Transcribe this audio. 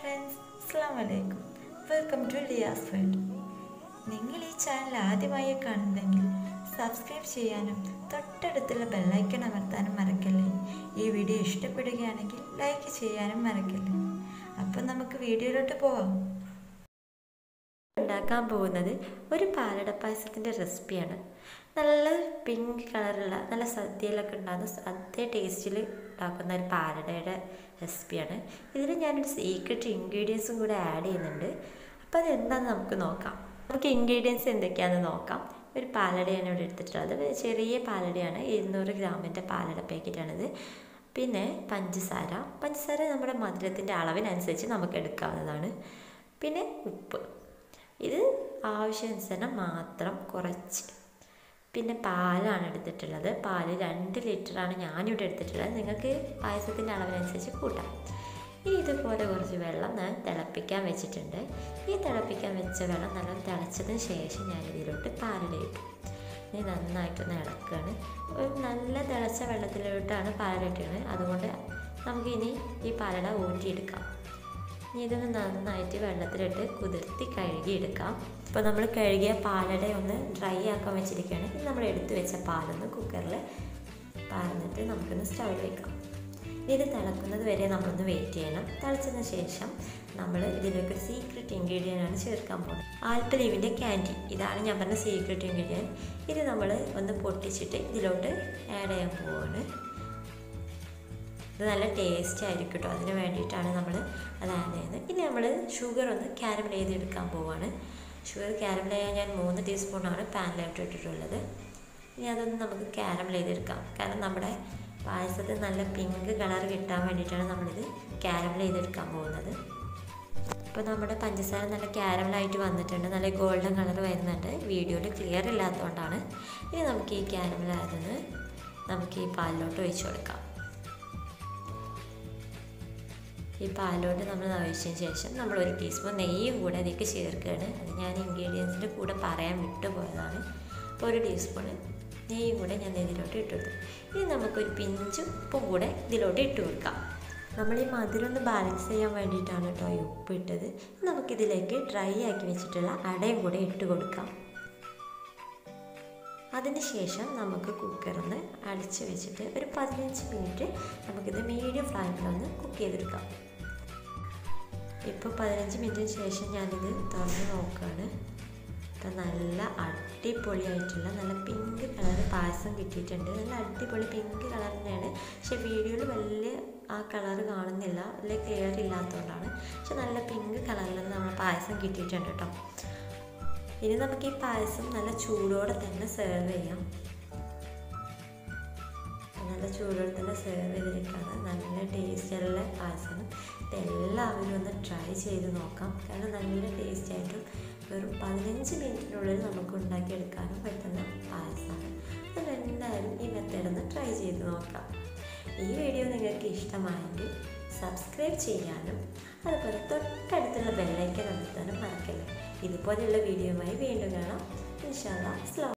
friends അസ്സാം വലൈക്കും welcome to ലിയാസ് world നിങ്ങൾ ഈ ചാനൽ ആദ്യമായി കാണുന്നെങ്കിൽ സബ്സ്ക്രൈബ് ചെയ്യാനും തൊട്ടടുത്തുള്ള ബെല്ലൈക്കൺ അമർത്താനും മറക്കല്ലേ ഈ വീഡിയോ ഇഷ്ടപ്പെടുകയാണെങ്കിൽ ലൈക്ക് ചെയ്യാനും മറക്കല്ലേ അപ്പം നമുക്ക് വീഡിയോയിലോട്ട് പോവാം ഉണ്ടാക്കാൻ പോകുന്നത് ഒരു പാലട പായസത്തിൻ്റെ റെസിപ്പിയാണ് നല്ല പിങ്ക് കളറുള്ള നല്ല സദ്യയിലൊക്കെ ഉണ്ടാകുന്ന അതേ ടേസ്റ്റിൽ ഉണ്ടാക്കുന്ന ഒരു പാലടയുടെ റെസിപ്പിയാണ് ഇതിൽ ഞാനൊരു സീക്രട്ട് ഇൻഗ്രീഡിയൻസും കൂടെ ആഡ് ചെയ്യുന്നുണ്ട് അപ്പോൾ അതെന്താണെന്ന് നമുക്ക് നോക്കാം നമുക്ക് ഇൻഗ്രീഡിയൻസ് എന്തൊക്കെയാണെന്ന് നോക്കാം ഒരു പാലടയാണ് ഇവിടെ എടുത്തിട്ടുള്ളത് ചെറിയ പാലടയാണ് ഇരുന്നൂറ് ഗ്രാമിൻ്റെ പാലട പാക്കറ്റാണിത് പിന്നെ പഞ്ചസാര പഞ്ചസാര നമ്മുടെ മധുരത്തിൻ്റെ അളവിനനുസരിച്ച് നമുക്ക് എടുക്കാവുന്നതാണ് പിന്നെ ഉപ്പ് ഇത് ആവശ്യാനുസരണം മാത്രം കുറച്ച് പിന്നെ പാലാണ് എടുത്തിട്ടുള്ളത് പാല് രണ്ട് ലിറ്ററാണ് ഞാനിവിടെ എടുത്തിട്ടുള്ളത് നിങ്ങൾക്ക് പായസത്തിൻ്റെ അളവിനനുസരിച്ച് കൂട്ടാം ഇനി ഇതുപോലെ കുറച്ച് വെള്ളം ഞാൻ തിളപ്പിക്കാൻ വെച്ചിട്ടുണ്ട് ഈ തിളപ്പിക്കാൻ വെച്ച വെള്ളം നല്ല തിളച്ചതിന് ശേഷം ഞാൻ ഇതിലോട്ട് പാലിടയിട്ടു ഇനി നന്നായിട്ടൊന്ന് ഇളക്കുകയാണ് ഒരു നല്ല തിളച്ച വെള്ളത്തിലോട്ടാണ് പാലിടുന്നത് അതുകൊണ്ട് നമുക്കിനി ഈ പാലട ഊറ്റിയെടുക്കാം ഇനി ഇതൊന്ന് നന്നായിട്ട് വെള്ളത്തിലിട്ട് കുതിർത്തി കഴുകിയെടുക്കാം ഇപ്പോൾ നമ്മൾ കഴുകിയ പാലട ഒന്ന് ഡ്രൈ ആക്കാൻ വെച്ചിരിക്കുകയാണ് ഇത് നമ്മൾ എടുത്തു വെച്ച പാലൊന്ന് കുക്കറിൽ പാർന്നിട്ട് നമുക്കൊന്ന് സ്റ്റൗവിൽ വെക്കാം ഇനി ഇത് തിളക്കുന്നത് വരെ നമ്മളൊന്ന് വെയിറ്റ് ചെയ്യണം തിളച്ചതിന് ശേഷം നമ്മൾ ഇതിലേക്ക് ഒരു സീക്രട്ട് ഇൻഗ്രീഡിയൻ്റ് ആണ് ചേർക്കാൻ പോകുന്നത് ആൽപ്പലീവിൻ്റെ ക്യാൻഡി ഇതാണ് ഞാൻ പറഞ്ഞ സീക്രട്ട് ഇൻഗ്രീഡിയൻറ്റ് ഇത് നമ്മൾ ഒന്ന് പൊട്ടിച്ചിട്ട് ഇതിലോട്ട് ആഡ് ചെയ്യാൻ പോവുകയാണ് ഇത് നല്ല ടേസ്റ്റ് ആയിരിക്കും കേട്ടോ അതിന് വേണ്ടിയിട്ടാണ് നമ്മൾ അത് ആഡ് ചെയ്യുന്നത് ഇനി നമ്മൾ ഷുഗർ ഒന്ന് ക്യാരമൽ ചെയ്തെടുക്കാൻ പോവാണ് ഷുഗർ ക്യാരമൽ ചെയ്യാൻ ഞാൻ മൂന്ന് ടീസ്പൂണാണ് പാനിലോട്ട് ഇട്ടിട്ടുള്ളത് ഇനി അതൊന്ന് നമുക്ക് ക്യാരമൽ ചെയ്തെടുക്കാം കാരണം നമ്മുടെ പായസത്തിൽ നല്ല പിങ്ക് കളർ കിട്ടാൻ വേണ്ടിയിട്ടാണ് നമ്മളിത് ക്യാരമൽ ചെയ്തെടുക്കാൻ പോകുന്നത് ഇപ്പോൾ നമ്മുടെ പഞ്ചസാര നല്ല ക്യാരമലായിട്ട് വന്നിട്ടുണ്ട് നല്ല ഗോൾഡൻ കളർ വരുന്നുണ്ട് വീഡിയോയിൽ ക്ലിയർ ഇല്ലാത്തതുകൊണ്ടാണ് ഇനി നമുക്ക് ഈ ക്യാരമൽ ആയതൊന്ന് നമുക്ക് ഈ പാലിലോട്ട് ഒഴിച്ചു കൊടുക്കാം ഈ പാലോട്ട് നമ്മൾ ഒഴിച്ചതിന് ശേഷം നമ്മൾ ഒരു ടീസ്പൂൺ നെയ്യും കൂടെ അതിലേക്ക് ചേർക്കുകയാണ് അത് ഞാൻ ഇൻഗ്രീഡിയൻസിൻ്റെ കൂടെ പറയാൻ വിട്ടുപോയതാണ് അപ്പോൾ ഒരു ടീസ്പൂൺ നെയ്യും കൂടെ ഞാൻ ഇതിലോട്ട് ഇട്ടു കൊടുത്തു ഇനി നമുക്കൊരു പിഞ്ച് ഉപ്പും കൂടെ ഇതിലോട്ട് ഇട്ട് കൊടുക്കാം നമ്മൾ ഈ മധുരം ഒന്ന് ബാലൻസ് ചെയ്യാൻ വേണ്ടിയിട്ടാണ് കേട്ടോ ഈ ഉപ്പ് ഇട്ടത് നമുക്കിതിലേക്ക് ഡ്രൈ ആക്കി വെച്ചിട്ടുള്ള അടയും കൂടെ ഇട്ട് കൊടുക്കാം അതിന് ശേഷം നമുക്ക് കുക്കറൊന്ന് അടിച്ച് വെച്ചിട്ട് ഒരു പതിനഞ്ച് മിനിറ്റ് നമുക്കിത് മീഡിയം ഫ്ലെയിമിലൊന്ന് കുക്ക് ചെയ്തെടുക്കാം ഇപ്പോൾ പതിനഞ്ച് മിനിറ്റിന് ശേഷം ഞാനിത് തുറന്ന് നോക്കുകയാണ് ഇപ്പം നല്ല അടിപൊളിയായിട്ടുള്ള നല്ല പിങ്ക് കളർ പായസം കിട്ടിയിട്ടുണ്ട് നല്ല അടിപൊളി പിങ്ക് കളർ തന്നെയാണ് പക്ഷെ വീഡിയോയിൽ വലിയ ആ കളർ കാണുന്നില്ല വലിയ ക്ലിയർ ഇല്ലാത്തതുകൊണ്ടാണ് പക്ഷെ നല്ല പിങ്ക് കളറിൽ നമ്മൾ പായസം കിട്ടിയിട്ടുണ്ട് കേട്ടോ ഇനി നമുക്ക് ഈ പായസം നല്ല ചൂടോടെ തന്നെ സെർവ് ചെയ്യാം നല്ല ചൂടോടെ തന്നെ സെർവ് ചെയ്തിരിക്കുകയാണ് നല്ല ടേസ്റ്റുള്ള പായസമാണ് ഇത് എല്ലാവരും ഒന്ന് ട്രൈ ചെയ്ത് നോക്കാം കാരണം നല്ല ടേസ്റ്റ് ആയിട്ടും വെറും പതിനഞ്ച് മിനിറ്റിനുള്ളിൽ നമുക്ക് ഉണ്ടാക്കിയെടുക്കാനും പറ്റുന്ന പായസമാണ് അപ്പോൾ എന്തായാലും ഈ മെത്തേഡ് ഒന്ന് ട്രൈ ചെയ്ത് നോക്കാം ഈ വീഡിയോ നിങ്ങൾക്ക് ഇഷ്ടമായെങ്കിൽ സബ്സ്ക്രൈബ് ചെയ്യാനും അതുപോലെ തൊട്ടടുത്തുള്ള ബെല്ലൈക്കൻ അമർത്താനും മറക്കല്ലേ ഇതുപോലെയുള്ള വീഡിയോയുമായി വീണ്ടും കാണാം ഇൻഷാല്ലാ അസ്ലാം